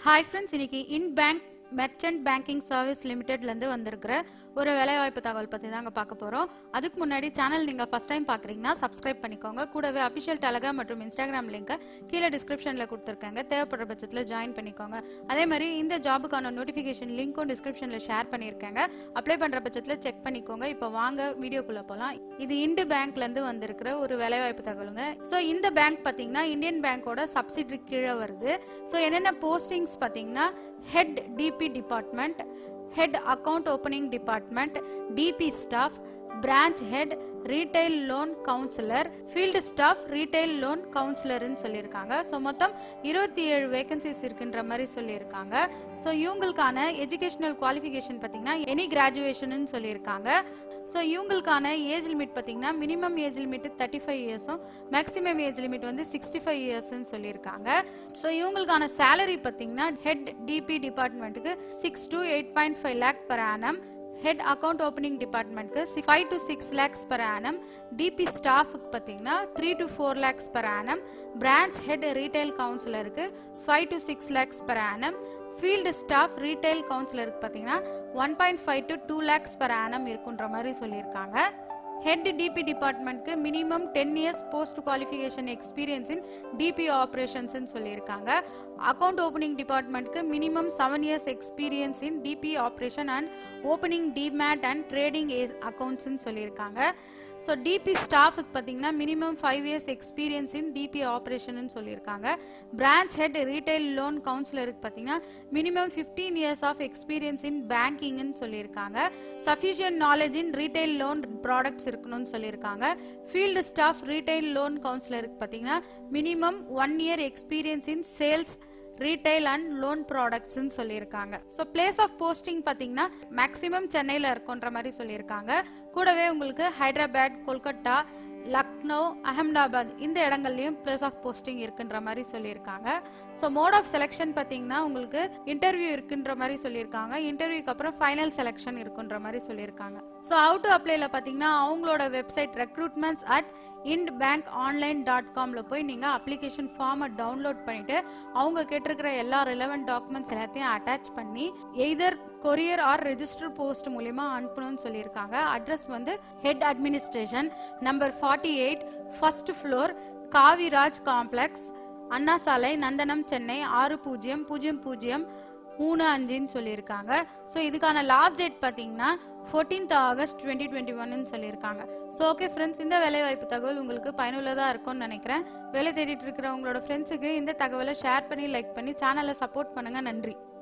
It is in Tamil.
ஹாய் ஃப்ரெண்ட்ஸ் இன்னைக்கு Ind bank merchant banking service லிமிடெட்லேருந்து வந்திருக்கிற ஒரு வேலைவாய்ப்பு தகவல் பற்றி தாங்க பார்க்க போகிறோம் அதுக்கு முன்னாடி சேனல் நீங்கள் ஃபஸ்ட் டைம் பார்க்குறீங்கன்னா சப்ஸ்கிரைப் பண்ணிக்கோங்க கூடவே அஃபிஷியல் டெலகிராம் மற்றும் இன்ஸ்டாகிராம் லிங்கை கீழே டிஸ்கிரிப்ஷனில் கொடுத்துருக்காங்க தேவைப்படுற பட்சத்தில் ஜாயின் பண்ணிக்கோங்க அதே மாதிரி இந்த ஜாபுக்கான நோட்டிஃபிகேஷன் லிங்க்கும் டிஸ்கிரிப்ஷனில் ஷேர் பண்ணியிருக்காங்க அப்ளை பண்ணுற பட்சத்தில் செக் பண்ணிக்கோங்க இப்போ வாங்க வீடியோக்குள்ளே போகலாம் இது இண்டு பேங்க்லேருந்து வந்திருக்கிற ஒரு வேலைவாய்ப்பு தகவலுங்க ஸோ இந்த பேங்க் பார்த்தீங்கன்னா இந்தியன் பேங்கோட சப்சிடரி கீழே வருது ஸோ என்னென்ன போஸ்டிங்ஸ் பார்த்தீங்கன்னா head DP department head account opening department DP staff branch head retail loan counsellor field staff retail loan கவுன்சிலர்னு சொல்லியிருக்காங்க ஸோ மொத்தம் இருபத்தி ஏழு வேகன்சிஸ் இருக்குன்ற மாதிரி சொல்லியிருக்காங்க ஸோ இவங்களுக்கான எஜுகேஷனல் குவாலிஃபிகேஷன் பார்த்தீங்கன்னா எனி கிராஜுவேஷன் சொல்லியிருக்காங்க ஸோ இவங்களுக்கான ஏஜ் லிமிட் பார்த்தீங்கன்னா minimum age limit thirty five இயர்ஸும் மேக்ஸிமம் ஏஜ் லிமிட் வந்து சிக்ஸ்டி ஃபைவ் இயர்ஸ்ன்னு சொல்லியிருக்காங்க ஸோ இவங்களுக்கான சேலரி பார்த்தீங்கன்னா ஹெட் டிபி டிபார்ட்மெண்ட்டுக்கு six to eight point five lakh per annum head account opening டிபார்ட்மெண்ட்க்கு five to six lakhs per annum DP ஸ்டாஃபுக்கு பார்த்தீங்கன்னா three to four lakhs per annum branch head retail கவுன்சிலருக்கு five to six lakhs per annum field staff retail கவுன்சிலருக்கு பார்த்தீங்கன்னா one point five to two lakhs per annum இருக்குன்ற மாதிரி சொல்லியிருக்காங்க ஹெட் டிபி டிபார்ட்மெண்ட்க்கு minimum ten years post qualification experience in DP ஆப்ரேஷன்ஸ்னு சொல்லியிருக்காங்க அக்கவுண்ட் ஓப்பனிங் டிபார்ட்மெண்ட்க்கு minimum seven years experience in DP operation and opening demat and trading அக்கௌண்ட்ஸ்னு சொல்லியிருக்காங்க ஸோ டிபி ஸ்டாஃபுக்கு பார்த்தீங்கன்னா minimum five years experience in DP ஆப்ரேஷன் சொல்லியிருக்காங்க பிரான்ச் ஹெட் ரீட்டைல் லோன் கவுன்சிலருக்கு பார்த்தீங்கன்னா minimum fifteen years of experience in பேங்கிங்னு சொல்லியிருக்காங்க sufficient knowledge in retail loan ப்ராடக்ட்ஸ் இருக்கணும்னு சொல்லியிருக்காங்க ஃபீல்டு ஸ்டாஃப் ரீட்டைல் லோன் கவுன்சிலருக்கு பார்த்தீங்கன்னா minimum one year experience in sales retail and loan ப்ராடக்ட்ஸ்னு சொல்லியிருக்காங்க ஸோ பிளேஸ் ஆஃப் போஸ்டிங் பார்த்தீங்கன்னா மேக்ஸிமம் சென்னையில் இருக்குன்ற மாதிரி சொல்லியிருக்காங்க கூடவே உங்களுக்கு ஹைதராபாத் கொல்கட்டா லக்னோ அஹமதாபாத் இந்த இடங்கள்லையும் பிளேஸ் ஆஃப் போஸ்டிங் இருக்குன்ற மாதிரி சொல்லியிருக்காங்க ஸோ மோட் ஆஃப் செலெக்ஷன் பார்த்தீங்கன்னா உங்களுக்கு இன்டர்வியூ இருக்குன்ற மாதிரி சொல்லியிருக்காங்க இன்டர்வியூக்கு அப்புறம் ஃபைனல் செலெக்ஷன் இருக்குன்ற மாதிரி சொல்லியிருக்காங்க ஸோ அவுட் டு அப்ளைல பார்த்தீங்கன்னா அவங்களோட website recruitments at Ind bank online dot காம்ல போய் நீங்கள் அப்ளிகேஷன் ஃபார்மை டவுன்லோட் பண்ணிட்டு அவங்க கேட்டிருக்கிற எல்லா ரிலவெண்ட் டாக்குமெண்ட்ஸ் எல்லாத்தையும் அட்டாச் பண்ணி either courier or register post மூலியமா அனுப்பணும்னு சொல்லியிருக்காங்க அட்ரஸ் வந்து head administration number forty eight first floor Kaviraj complex Anna Salai Nandanam Chennai ஆறு பூஜ்ஜியம் பூஜ்ஜியம் பூஜ்ஜியம் மூணு அஞ்சுன்னு சொல்லியிருக்காங்க ஸோ இதுக்கான லாஸ்ட் டேட் பார்த்தீங்கன்னா ஃபோர்டீன்த் ஆகஸ்ட் டுவெண்ட்டி டுவெண்ட்டி ஒன்னு சொல்லியிருக்காங்க ஸோ ஓகே ஃப்ரெண்ட்ஸ் இந்த வேலைவாய்ப்பு தகவல் உங்களுக்கு பயனுள்ளதாக இருக்கும்னு நினைக்கிறேன் வேலை தேடிட்டு இருக்கிற உங்களோட ஃப்ரெண்ட்ஸுக்கு இந்த தகவலை ஷேர் பண்ணி லைக் பண்ணி சேனலை சப்போர்ட் பண்ணுங்க நன்றி